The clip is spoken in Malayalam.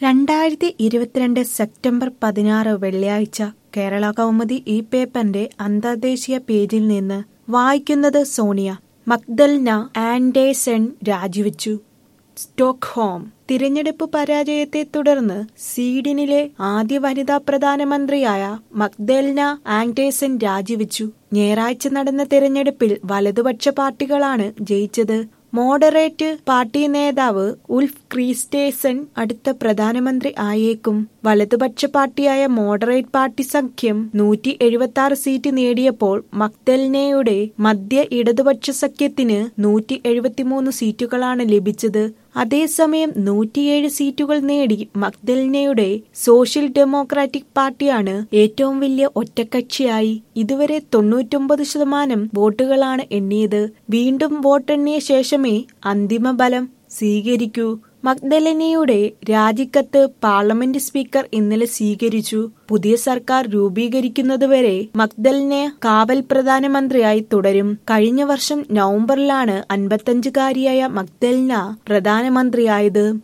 രണ്ടായിരത്തി ഇരുപത്തിരണ്ട് സെപ്റ്റംബർ പതിനാറ് വെള്ളിയാഴ്ച കേരള കൗമുദി ഈ പേപ്പറിന്റെ അന്തർദേശീയ പേജിൽ നിന്ന് വായിക്കുന്നത് സോണിയ മക്ദൽന ആൻഡേഴ്സൺ രാജിവെച്ചു സ്റ്റോക്ക്ഹോം തിരഞ്ഞെടുപ്പ് പരാജയത്തെ തുടർന്ന് സ്വീഡനിലെ ആദ്യ വനിതാ പ്രധാനമന്ത്രിയായ മക്ദൽന ആൻഡേഴ്സൺ രാജിവെച്ചു ഞായറാഴ്ച നടന്ന തിരഞ്ഞെടുപ്പിൽ വലതുപക്ഷ പാർട്ടികളാണ് ജയിച്ചത് മോഡറേറ്റ് പാർട്ടി നേതാവ് ഉൾഫ് ക്രീസ്റ്റേസൺ അടുത്ത പ്രധാനമന്ത്രി ആയേക്കും വലതുപക്ഷ പാർട്ടിയായ മോഡറേറ്റ് പാർട്ടി സഖ്യം നൂറ്റി എഴുപത്തി ആറ് സീറ്റ് നേടിയപ്പോൾ മക്ദൽനയുടെ മധ്യ ഇടതുപക്ഷ സഖ്യത്തിന് നൂറ്റി എഴുപത്തിമൂന്ന് സീറ്റുകളാണ് ലഭിച്ചത് അതേസമയം നൂറ്റിയേഴ് സീറ്റുകൾ നേടി മക്ദൽനയുടെ സോഷ്യൽ ഡെമോക്രാറ്റിക് പാർട്ടിയാണ് ഏറ്റവും വലിയ ഒറ്റക്കക്ഷിയായി ഇതുവരെ തൊണ്ണൂറ്റൊമ്പത് ശതമാനം വോട്ടുകളാണ് എണ്ണിയത് വീണ്ടും വോട്ടെണ്ണിയ ശേഷമേ അന്തിമ ഫലം സ്വീകരിക്കൂ മഗ്ദലനയുടെ രാജിക്കത്ത് പാർലമെന്റ് സ്പീക്കർ ഇന്നലെ സ്വീകരിച്ചു പുതിയ സർക്കാർ രൂപീകരിക്കുന്നതുവരെ മഗ്ദലിനെ കാവൽ പ്രധാനമന്ത്രിയായി തുടരും കഴിഞ്ഞ വർഷം നവംബറിലാണ് അൻപത്തഞ്ചുകാരിയായ മഗ്ദൽന പ്രധാനമന്ത്രിയായത്